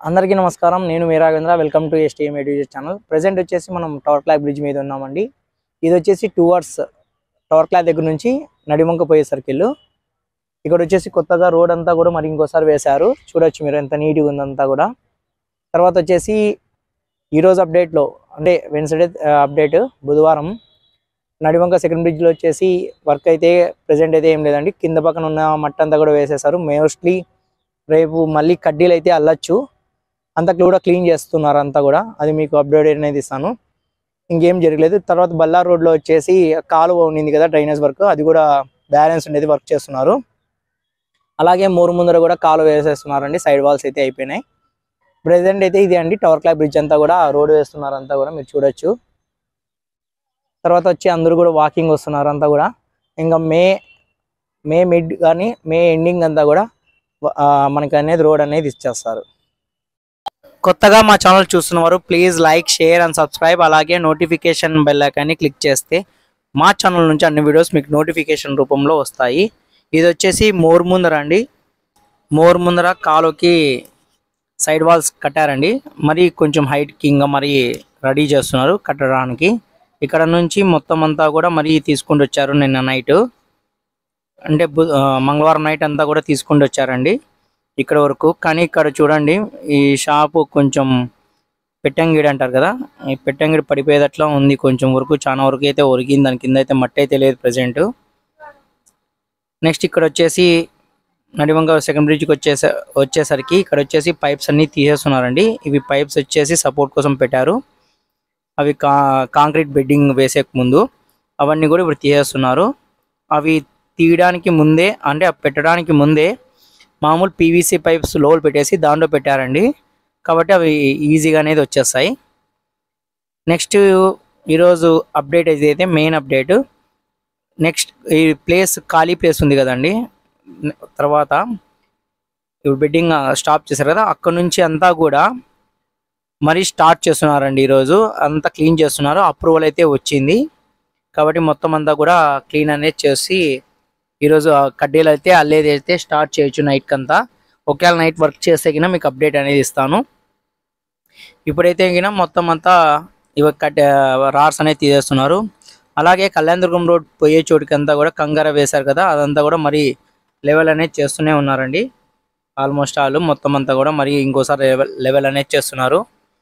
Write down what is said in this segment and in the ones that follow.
అందరికీ నమస్కారం నేను మీ రాఘవేంద్ర వెల్కమ్ టు ఎస్టీఎం ఎడ్యూజర్ ఛానల్ ప్రజెంట్ వచ్చేసి మనం టవర్ క్లాక్ బ్రిడ్జ్ మీద ఉన్నామండి ఇది వచ్చేసి టూ అవర్స్ టవర్ క్లాక్ దగ్గర నుంచి నడివంక పోయే సర్కిల్ ఇక్కడ వచ్చేసి కొత్తగా రోడ్ అంతా కూడా మరి ఇంకోసారి వేశారు చూడొచ్చు మీరు ఎంత నీట్గా ఉందంతా కూడా తర్వాత వచ్చేసి ఈరోజు అప్డేట్లో అంటే వెన్స్డే అప్డేట్ బుధవారం నడివంక సెకండ్ బ్రిడ్జ్లో వచ్చేసి వర్క్ అయితే ప్రజెంట్ అయితే ఏం లేదండి కింద పక్కన ఉన్న మట్టి అంతా కూడా వేసేసారు మోస్ట్లీ రేపు మళ్ళీ కడ్డీలు అయితే అల్లచ్చు అంతా కూడా క్లీన్ చేస్తున్నారు అంతా కూడా అది మీకు అప్డేట్ అనేది ఇస్తాను ఇంకేం జరగలేదు తర్వాత బల్లార్ రోడ్లో వచ్చేసి కాలువ ఉండింది కదా డ్రైనేజ్ వర్క్ అది కూడా బ్యాలెన్స్ ఉండేది వర్క్ చేస్తున్నారు అలాగే మూరు ముందర కూడా కాలువ వేసేస్తున్నారండి సైడ్ వాల్స్ అయితే అయిపోయినాయి ప్రెసెంట్ అయితే ఇది అండి టవర్ క్లాక్ బ్రిడ్జ్ అంతా కూడా రోడ్ వేస్తున్నారు అంతా కూడా మీరు చూడొచ్చు తర్వాత వచ్చి అందరూ కూడా వాకింగ్ వస్తున్నారు అంతా కూడా ఇంకా మే మే మిడ్ కానీ మే ఎండింగ్ అంతా కూడా ఆ, మనకి అనేది రోడ్ అనేది ఇచ్చేస్తారు కొత్తగా మా ఛానల్ చూస్తున్నవారు please like share and subscribe అలాగే నోటిఫికేషన్ బెల్ ఐకాన్ని క్లిక్ చేస్తే మా ఛానల్ నుంచి అన్ని వీడియోస్ మీకు నోటిఫికేషన్ రూపంలో వస్తాయి ఇది వచ్చేసి మోర్ ముందర అండి మోర్ ముందర కాలువకి సైడ్ వాల్స్ కట్టారండి మరి కొంచెం హైట్కి ఇంకా మరి రెడీ చేస్తున్నారు కట్టడానికి ఇక్కడ నుంచి మొత్తం అంతా కూడా మరి తీసుకుంటూ వచ్చారు నిన్న నైట్ అంటే బు- ఆ, మంగళవారం నైట్ అంతా కూడా తీసుకుంటూ వచ్చారండి ఇక్కడ వరకు కానీ ఇక్కడ చూడండి ఈ షాపు కొంచెం పెట్టంగిడి అంటారు కదా ఈ పెట్టంగిడి పడిపోయేటట్లా ఉంది కొంచెం వరకు చాలా వరకు అయితే ఒరిగింది దాని కింద అయితే మట్టి అయితే లేదు ప్రజెంట్ నెక్స్ట్ ఇక్కడ వచ్చేసి నడివంగ సెకండ్ బ్రిడ్జ్కి వచ్చేసే వచ్చేసరికి ఇక్కడ వచ్చేసి పైప్స్ అన్ని తీసేస్తున్నారండి ఇవి పైప్స్ వచ్చేసి సపోర్ట్ కోసం పెట్టారు అవి కా కాంక్రీట్ బెడ్డింగ్ వేసే ముందు అవన్నీ కూడా ఇప్పుడు తీసేస్తున్నారు అవి తీయడానికి ముందే అంటే ఆ పెట్టడానికి ముందే మామూలు పీవీసీ పైప్స్ లోలు పెట్టేసి దాంట్లో పెట్టారండి కాబట్టి అవి ఈజీగా అనేది వచ్చేస్తాయి నెక్స్ట్ ఈరోజు అప్డేట్ అయితే మెయిన్ అప్డేట్ నెక్స్ట్ ఈ ప్లేస్ ఖాళీ ప్లేస్ ఉంది కదండి న- తర్వాత ఇప్పుడు బెడ్డింగ్ స్టాప్ చేశారు కదా అక్కడ నుంచి అంతా కూడా మరి స్టార్ట్ చేస్తున్నారండి ఈరోజు అంతా క్లీన్ చేస్తున్నారు అప్రూవల్ అయితే వచ్చింది కాబట్టి మొత్తం అంతా కూడా క్లీన్ అనేది చేసి ఈరోజు ఆ కడ్డీలు అయితే అల్లేది అయితే స్టార్ట్ చేయొచ్చు నైట్ అంతా ఒకవేళ నైట్ వర్క్ చేస్తే కినా మీకు అప్డేట్ అనేది ఇస్తాను ఇప్పుడైతే కినా మొత్తం అంతా ఇవ కట్ రాడ్స్ అనేది తీసేస్తున్నారు అలాగే కళ్యాణదుర్గం రోడ్ పోయే చోటుకి అంతా కూడా కంగార వేశారు కదా అదంతా కూడా మరి లెవెల్ అనేది చేస్తూనే ఉన్నారండి ఆల్మోస్ట్ ఆల్ మొత్తం అంతా కూడా మరి ఇంకోసారి లెవెల్ లెవెల్ అనేది చేస్తున్నారు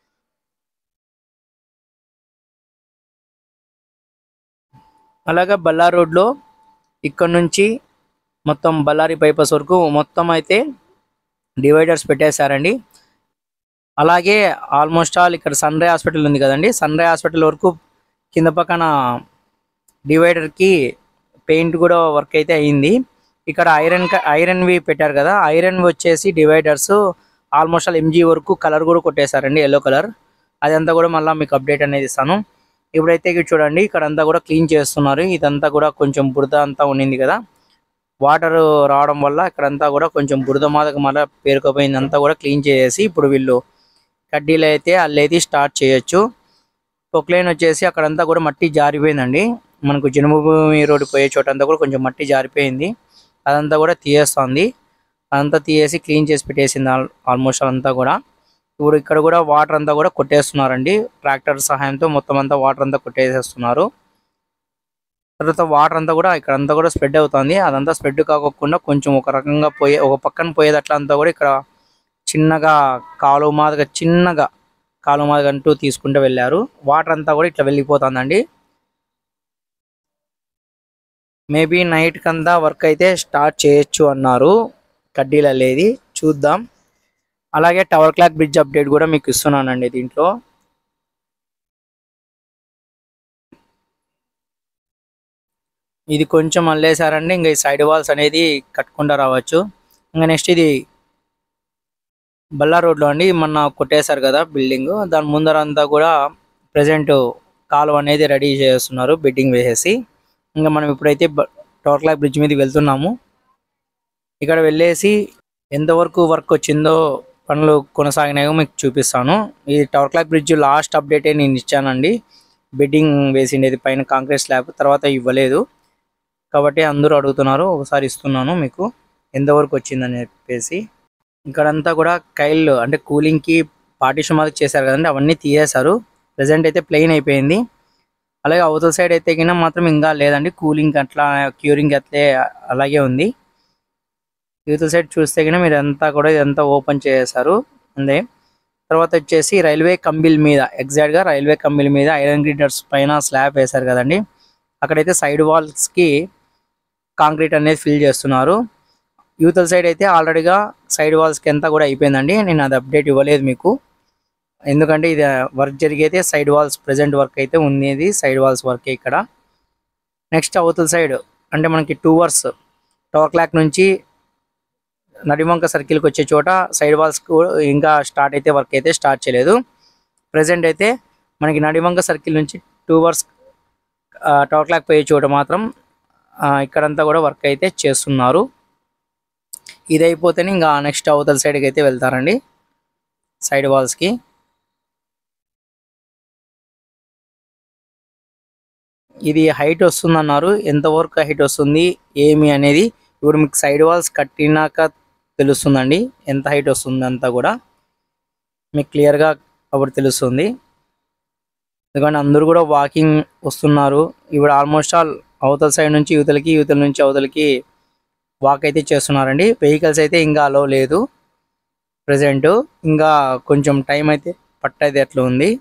అలాగే బల్లార్ రోడ్లో ఇక్కడ నుంచి మొత్తం బళ్ళారి బైపాస్ వరకు మొత్తం అయితే డివైడర్స్ పెట్టేశారండి అలాగే ఆల్మోస్ట్ ఆల్ ఇక్కడ సన్ రే హాస్పిటల్ ఉంది కదండి సన్ రే హాస్పిటల్ వరకు కింద పక్కన డివైడర్కి పెయింట్ కూడా వర్క్ అయితే అయ్యింది ఇక్కడ ఐరన్ ఐరన్వి పెట్టారు కదా ఐరన్ వచ్చేసి డివైడర్స్ ఆల్మోస్ట్ ఆల్ ఎంజీ వరకు కలర్ కూడా కొట్టేశారండి ఎల్లో కలర్ అదంతా కూడా మళ్ళీ మీకు అప్డేట్ అనేది ఇస్తాను ఇప్పుడైతే ఇక్కడ చూడండి ఇక్కడ అంతా కూడా క్లీన్ చేస్తున్నారు ఇదంతా కూడా కొంచెం బురద అంతా ఉండింది కదా వాటర్ రావడం వల్ల ఇక్కడంతా కూడా కొంచెం బురద మాదక మళ్ళీ పేరుకుపోయింది అంతా కూడా క్లీన్ చేసేసి ఇప్పుడు వీళ్ళు కడ్డీలు అయితే అల్లైతే స్టార్ట్ చేయొచ్చు పొక్లైన్ వచ్చేసి అక్కడంతా కూడా మట్టి జారిపోయిందండి మనకు జన్మభూమి రోడ్డు పోయే చోట అంతా కూడా కొంచెం మట్టి జారిపోయింది అదంతా కూడా తీయేస్తుంది అదంతా తీసేసి క్లీన్ చేసి పెట్టేసింది ఆల్ ఆల్మోస్ట్ అంతా కూడా ఇప్పుడు ఇక్కడ కూడా వాటర్ అంతా కూడా కొట్టేస్తున్నారండి ట్రాక్టర్ సహాయంతో మొత్తం అంతా వాటర్ అంతా కొట్టేసేస్తున్నారు తర్వాత వాటర్ అంతా కూడా ఇక్కడ అంతా కూడా స్ప్రెడ్ అవుతుంది అదంతా స్ప్రెడ్ కాకుండా కొంచెం ఒక రకంగా పోయే ఒక పక్కన పోయేదట్లా అంతా కూడా ఇక్కడ చిన్నగా కాలువ మాదిగా చిన్నగా కాలువ మాదిగా అంటూ తీసుకుంటూ వెళ్ళారు వాటర్ అంతా కూడా ఇట్లా వెళ్ళిపోతుందండి మేబీ నైట్ కంతా వర్క్ అయితే స్టార్ట్ చేయొచ్చు అన్నారు కడ్డీలు అనేది చూద్దాం అలాగే టవర్ క్లాక్ బ్రిడ్జ్ అప్డేట్ కూడా మీకు ఇస్తున్నానండి దీంట్లో ఇది కొంచెం అల్లేసారండి ఇంకా ఈ సైడ్ వాల్స్ అనేది కట్టుకుంటూ రావచ్చు ఇంకా నెక్స్ట్ ఇది బల్లా రోడ్లో అండి మొన్న కొట్టేశారు కదా బిల్డింగ్ దాని ముందర అంతా కూడా ప్రజెంట్ కాలువ అనేది రెడీ చేస్తున్నారు బిడ్డింగ్ వేసేసి ఇంకా మనం ఇప్పుడైతే బ- టవర్ క్లాక్ బ్రిడ్జ్ మీద వెళ్తున్నాము ఇక్కడ వెళ్ళేసి ఎంతవరకు వర్క్ వచ్చిందో పనులు కొనసాగినాయో మీకు చూపిస్తాను ఈ టవర్ క్లాక్ బ్రిడ్జ్ లాస్ట్ అప్డేటే నేను ఇచ్చానండి బిడ్డింగ్ వేసిండేది పైన కాంక్రీట్ స్లాబ్ తర్వాత ఇవ్వలేదు కాబట్టి అందరూ అడుగుతున్నారు ఒకసారి ఇస్తున్నాను మీకు ఎంతవరకు వచ్చిందని చెప్పేసి ఇక్కడంతా కూడా కైల్ అంటే కూలింగ్ కి పార్టీషన్ మాదిరి చేశారు కదండి అవన్నీ తీసేశారు ప్రెసెంట్ అయితే ప్లెయిన్ అయిపోయింది అలాగే అవతల సైడ్ అయితే కింద మాత్రం ఇంకా లేదండి కూలింగ్ అట్లా క్యూరింగ్ అట్లే అలాగే ఉంది యువతల సైడ్ చూస్తే కింద మీరు అంతా కూడా ఇదంతా ఓపెన్ చేసేసారు అందే తర్వాత వచ్చేసి రైల్వే కంబిల్ మీద ఎగ్జాక్ట్ గా రైల్వే కంబిల్ మీద ఐరన్ గ్రీడర్స్ పైన స్లాబ్ వేశారు కదండి అక్కడైతే సైడ్ వాల్స్ కి కాంక్రీట్ అనేది ఫిల్ చేస్తున్నారు యూతల సైడ్ అయితే ఆల్రెడీగా సైడ్ వాల్స్కి ఎంత కూడా అయిపోయిందండి నేను అది అప్డేట్ ఇవ్వలేదు మీకు ఎందుకంటే ఇది వర్క్ జరిగైతే సైడ్ వాల్స్ ప్రెసెంట్ వర్క్ అయితే ఉంది సైడ్ వాల్స్ వర్క్ ఇక్కడ నెక్స్ట్ అవతల సైడ్ అంటే మనకి టూ అవర్స్ టవర్ క్లాక్ నుంచి నడివంక సర్కిల్కి వచ్చే చోట సైడ్ వాల్స్ ఇంకా స్టార్ట్ అయితే వర్క్ అయితే స్టార్ట్ చేయలేదు ప్రెసెంట్ అయితే మనకి నడివంక సర్కిల్ నుంచి టూ అవర్స్ టవర్ క్లాక్ పోయే చోట మాత్రం ఆ, ఇక్కడంతా కూడా వర్క్ అయితే చేస్తున్నారు ఇది అయిపోతేనే ఇంకా నెక్స్ట్ అవతల సైడ్కి అయితే వెళ్తారండి సైడ్ వాల్స్కి ఇది హైట్ వస్తుంది అన్నారు ఎంతవరకు హైట్ వస్తుంది ఏమి అనేది ఇప్పుడు మీకు సైడ్ వాల్స్ కట్టినాక తెలుస్తుందండి ఎంత హైట్ వస్తుంది అంతా కూడా మీకు క్లియర్గా అప్పుడు తెలుస్తుంది ఎందుకంటే అందరూ కూడా వాకింగ్ వస్తున్నారు ఇప్పుడు ఆల్మోస్ట్ ఆల్ అవతల సైడ్ నుంచి యువతలకి యువతల నుంచి అవతలకి వాక్ అయితే చేస్తున్నారండి వెహికల్స్ అయితే ఇంకా అలో లేదు ప్రజెంట్ ఇంకా కొంచెం టైం అయితే పట్టేది అట్లా ఉంది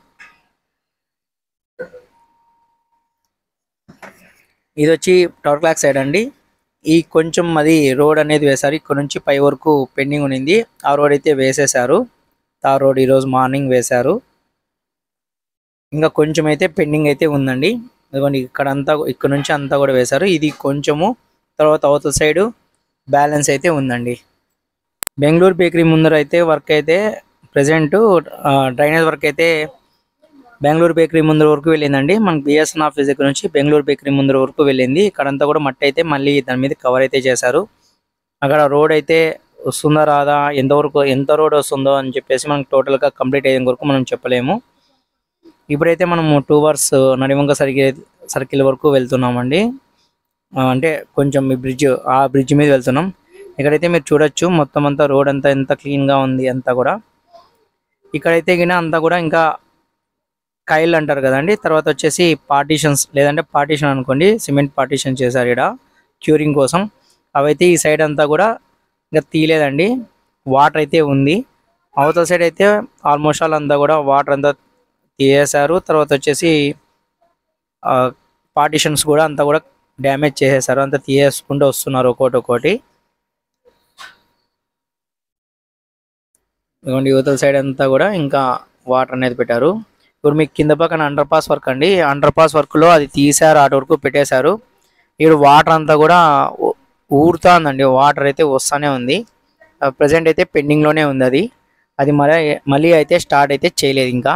ఇది వచ్చి టవర్ క్లాక్ సైడ్ అండి ఈ కొంచెం అది రోడ్ అనేది వేశారు ఇక్కడ నుంచి పై వరకు పెండింగ్ ఉన్నింది ఆ రోడ్ అయితే వేసేశారు ఆ రోడ్ ఈరోజు మార్నింగ్ వేశారు ఇంకా కొంచెం అయితే పెండింగ్ అయితే ఉందండి ఇదిగోండి ఇక్కడ అంతా ఇక్కడ నుంచి అంతా కూడా వేశారు ఇది కొంచెము తర్వాత అవతల సైడ్ బ్యాలెన్స్ అయితే ఉందండి బెంగళూరు బేకరీ ముందర అయితే వర్క్ అయితే ప్రజెంట్ డ్రైనేజ్ వర్క్ అయితే బెంగళూరు బేకరీ ముందర వరకు వెళ్ళిందండి మనకి బిఎస్ఎన్ ఆఫీస్ దగ్గర నుంచి బెంగళూరు బేకరీ ముందర వరకు వెళ్ళింది ఇక్కడంతా కూడా మట్టి అయితే మళ్ళీ దాని మీద కవర్ అయితే చేశారు అక్కడ రోడ్ అయితే వస్తుందా రాదా ఎంతవరకు ఎంత రోడ్ వస్తుందో అని చెప్పేసి మనకి టోటల్గా కంప్లీట్ అయ్యే వరకు మనం చెప్పలేము ఇప్పుడైతే మనము two hours Nadivanka circle circle వరకు వెళ్తున్నామండి ఆ, అంటే కొంచెం ఈ బ్రిడ్జ్ ఆ బ్రిడ్జ్ మీద వెళ్తున్నాం ఇక్కడైతే మీరు చూడొచ్చు మొత్తం అంతా రోడ్ అంతా ఎంత క్లీన్ గా ఉంది అంతా కూడా ఇక్కడైతే గిన అంతా కూడా ఇంకా కైల్ అంటారు కదండి తర్వాత వచ్చేసి పార్టీషన్స్ లేదంటే పార్టీషన్ అనుకోండి సిమెంట్ పార్టీషన్ చేశారు ఇక్కడ క్యూరింగ్ కోసం అవైతే ఈ సైడ్ అంతా కూడా ఇంకా తీయలేదండి వాటర్ అయితే ఉంది అవతల సైడ్ అయితే ఆల్మోస్ట్ ఆల్ అంతా కూడా వాటర్ అంతా తీసేశారు తర్వాత వచ్చేసి పార్టీషన్స్ కూడా అంతా కూడా డ్యామేజ్ చేసేసారు అంతా తీసేసుకుంటూ వస్తున్నారు ఒక్కోటి ఒక్కోటి ఇదిగోండి యువతల సైడ్ అంతా కూడా ఇంకా వాటర్ అనేది పెట్టారు ఇప్పుడు మీకు కింద పక్కన అండర్ పాస్ వర్క్ అండి అండర్ పాస్ వర్క్ లో అది తీసారు అటు వరకు పెట్టేశారు ఇప్పుడు వాటర్ అంతా కూడా ఊ- ఊరుతాందండి వాటర్ అయితే వస్తానే ఉంది ప్రజెంట్ అయితే పెండింగ్ లోనే ఉంది అది అది మళ్ళీ మళ్ళీ అయితే స్టార్ట్ అయితే చేయలేదు ఇంకా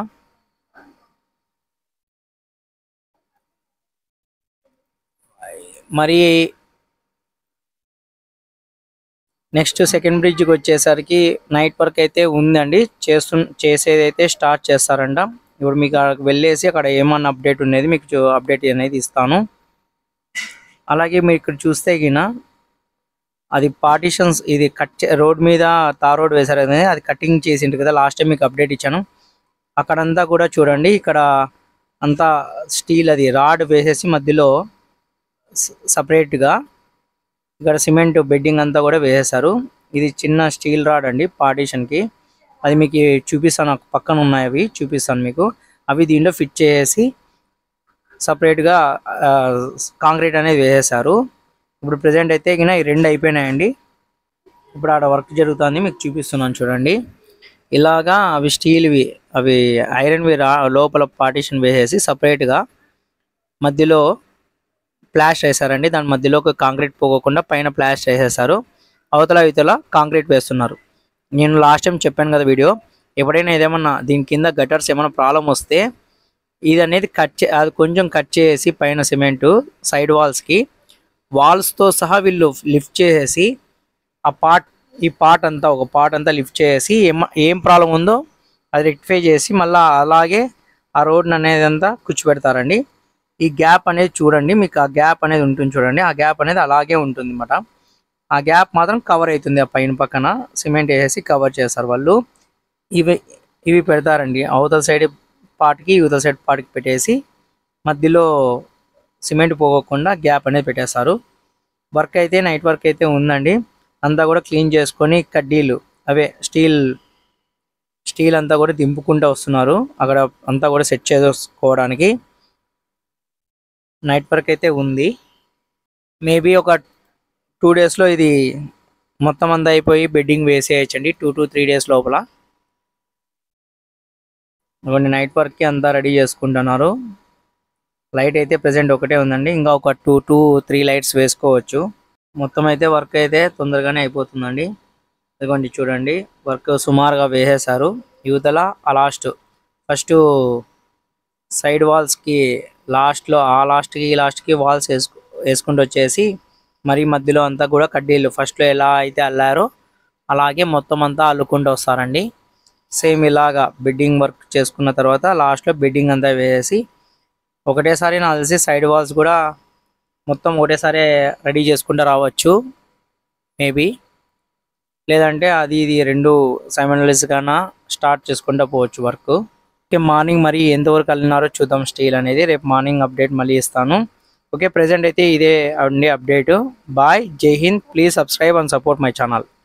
మరి నెక్స్ట్ సెకండ్ బ్రిడ్జ్కి వచ్చేసరికి నైట్ వర్క్ అయితే ఉందండి చేస్తు చేసేది అయితే స్టార్ట్ చేస్తారంట ఇప్పుడు మీకు అక్కడికి వెళ్ళేసి అక్కడ ఏమన్నా అప్డేట్ ఉన్నది మీకు అప్డేట్ అనేది ఇస్తాను అలాగే మీరు ఇక్కడ చూస్తే గిన అది పార్టీషన్స్ ఇది కట్ రోడ్ మీద తార్ రోడ్ వేశారు కదా అది కటింగ్ చేసిండు కదా లాస్ట్ టైం మీకు అప్డేట్ ఇచ్చాను అక్కడంతా కూడా చూడండి ఇక్కడ అంతా స్టీల్ అది రాడ్ వేసేసి మధ్యలో సపరేట్గా ఇక్కడ సిమెంట్ బెడ్డింగ్ అంతా కూడా వేసేసారు ఇది చిన్న స్టీల్ రాడ్ అండి పార్టీషన్ కి అది మీకు చూపిస్తాను నాకు పక్కన ఉన్నాయి అవి చూపిస్తాను మీకు అవి దీంట్లో ఫిట్ చేసి సపరేట్ గా కాంక్రీట్ అనేది వేసేసారు ఇప్పుడు ప్రెసెంట్ అయితే గిన ఈ రెండు అయిపోయినాయండి ఇప్పుడు ఆడ వర్క్ జరుగుతుంది మీకు చూపిస్తున్నాను చూడండి ఇలాగా అవి స్టీల్వి అవి ఐరన్వి రా లోపల పార్టీషన్ వేసేసి separate గా మధ్యలో ప్లాష్ వేశారండి దాని మధ్యలోకి కాంక్రీట్ పోకోకుండా పైన ప్లాష్ వేసేసారు అవతల ఇవతల కాంక్రీట్ వేస్తున్నారు నేను లాస్ట్ టైం చెప్పాను కదా వీడియో ఎప్పుడైనా ఏదేమన్నా దీని కింద గటర్స్ ఏమైనా ప్రాబ్లం వస్తే ఇది అనేది కట్ చే అది కొంచెం కట్ చేసి పైన సిమెంట్ సైడ్ వాల్స్కి వాల్స్తో సహా వీళ్ళు లిఫ్ట్ చేసేసి ఆ పార్ట్ ఈ పార్ట్ అంతా ఒక పార్ట్ అంతా లిఫ్ట్ చేసి ఏం ఏం ప్రాబ్లం ఉందో అది రెక్టిఫై చేసి మళ్ళీ అలాగే ఆ రోడ్ అనేది అంతా కూర్చోబెడతారండి ఈ గ్యాప్ అనేది చూడండి మీకు ఆ గ్యాప్ అనేది ఉంటుంది చూడండి ఆ గ్యాప్ అనేది అలాగే ఉంటుంది అనమాట ఆ గ్యాప్ మాత్రం కవర్ అవుతుంది ఆ పైన పక్కన సిమెంట్ వేసేసి కవర్ చేస్తారు వాళ్ళు ఇవి ఇవి పెడతారండి అవతల సైడ్ పార్ట్కి యువతల సైడ్ పార్ట్కి పెట్టేసి మధ్యలో సిమెంట్ పోగకుండా గ్యాప్ అనేది పెట్టేస్తారు వర్క్ అయితే నైట్ వర్క్ అయితే ఉందండి అంతా కూడా క్లీన్ చేసుకొని కడ్డీలు అవే స్టీల్ స్టీల్ అంతా కూడా దింపుకుంటూ వస్తున్నారు అక్కడ అంతా కూడా సెట్ చేసుకోవడానికి నైట్ వర్క్ అయితే ఉంది మేబీ ఒక టూ డేస్లో ఇది మొత్తం అంతా అయిపోయి బెడ్డింగ్ వేసేయచ్చండి టూ టు త్రీ డేస్ లోపల కొన్ని నైట్ వర్క్కి అంతా రెడీ చేసుకుంటున్నారు లైట్ అయితే ప్రెసెంట్ ఒకటే ఉందండి ఇంకా ఒక టూ టూ త్రీ లైట్స్ వేసుకోవచ్చు మొత్తం అయితే వర్క్ అయితే తొందరగానే అయిపోతుందండి ఇదిగోండి చూడండి వర్క్ సుమారుగా వేసేశారు యువతల ఆ లాస్ట్ ఫస్ట్ సైడ్ వాల్స్కి లాస్ట్లో ఆ లాస్ట్కి ఈ లాస్ట్కి వాల్స్ వేసుకు వేసుకుంటూ వచ్చేసి మరి మధ్యలో అంతా కూడా కడ్డీలు ఫస్ట్లో ఎలా అయితే అల్లారో అలాగే మొత్తం అంతా అల్లుకుంటూ వస్తారండి సేమ్ ఇలాగా బెడ్డింగ్ వర్క్ చేసుకున్న తర్వాత లాస్ట్లో బెడ్డింగ్ అంతా వేసేసి ఒకటేసారి నాకు తెలిసి సైడ్ వాల్స్ కూడా మొత్తం ఒకటేసారి రెడీ చేసుకుంటూ రావచ్చు మేబీ లేదంటే అది ఇది రెండు సైమన్లెస్ గానా స్టార్ట్ చేసుకుంటూ పోవచ్చు వర్క్ ఓకే మార్నింగ్ మరి ఎంతవరకు వెళ్ళినారో చూద్దాం స్టీల్ అనేది రేపు మార్నింగ్ అప్డేట్ మళ్ళీ ఇస్తాను ఓకే ప్రెసెంట్ అయితే ఇదే అండి అప్డేట్ బాయ్ జై హింద్ please subscribe and support my channel